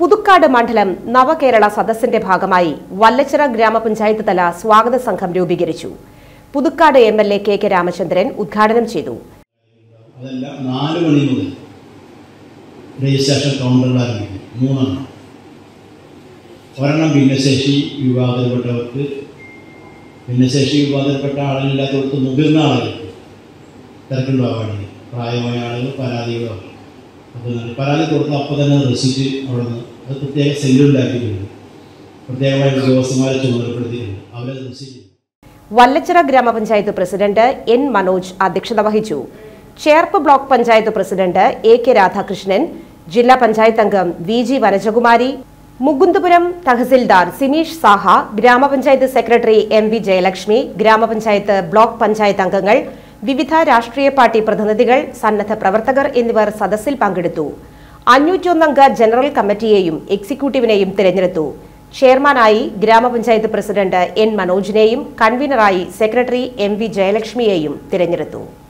പുതുക്കാട് മണ്ഡലം നവകേരള സദസ്സിന്റെ ഭാഗമായി വല്ലച്ചിറ ഗ്രാമപഞ്ചായത്ത് തല സ്വാഗത സംഘം രൂപീകരിച്ചു Puthukkad M L A K K Ramachandran ഉദ്ഘാടനം ചെയ്തു അതെല്ലാം നാല് മണി മുതൽ രജിസ്ട്രേഷൻ കൗണ്ടറുകൾ ആരംഭിക്കും മൂന്നെണ്ണം ഒരെണ്ണം ഭിന്നശേഷി വിഭാഗത്തിൽപ്പെട്ടവർക്ക് ഭിന്നശേഷി വിഭാഗത്തിൽപ്പെട്ട ആളുകളില്ലാത്തവർക്ക് മുതിർന്ന ആളുകൾക്ക് തിരക്കുണ്ടാവാണെങ്കിൽ പ്രായമായ ആളുകൾ പരാതികളോ അത് പരാതി കൊടുത്ത് അപ്പോൾ തന്നെ റെസിറ്റ് അവിടെ നിന്ന് അത് പ്രത്യേക സെല്ലുണ്ടാക്കിയിട്ടുണ്ട് പ്രത്യേകമായ ഉദ്യോഗസ്ഥന്മാരെ ചുമതലപ്പെടുത്തിയിട്ടുണ്ട് അവരെ റെസിറ്റ് വല്ലച്ചിറ ഗ്രാമപഞ്ചായത്ത് പ്രസിഡന്റ് എൻ മനോജ് അധ്യക്ഷത വഹിച്ചു Cherpu block panchayat president A K Radhakrishnan ജില്ലാ പഞ്ചായത്ത് അംഗം വി ജി വനജകുമാരി മുകുന്ദപുരം തഹസിൽദാർ സിനീഷ് സാഹ ഗ്രാമപഞ്ചായത്ത് സെക്രട്ടറി എം വി ജയലക്ഷ്മി ഗ്രാമപഞ്ചായത്ത് ബ്ലോക്ക് പഞ്ചായത്ത് അംഗങ്ങൾ വിവിധ രാഷ്ട്രീയ പാർട്ടി പ്രതിനിധികൾ സന്നദ്ധ പ്രവർത്തകർ എന്നിവർ സദസ്സിൽ പങ്കെടുത്തു അഞ്ഞൂറ്റൊന്നംഗ ജനറൽ കമ്മിറ്റിയെയും എക്സിക്യൂട്ടീവിനെയും തിരഞ്ഞെടുത്തു ചെയർമാനായി ഗ്രാമപഞ്ചായത്ത് പ്രസിഡന്റ് എൻ മനോജിനെയും കൺവീനറായി സെക്രട്ടറി എം വി ജയലക്ഷ്മിയെയും തിരഞ്ഞെടുത്തു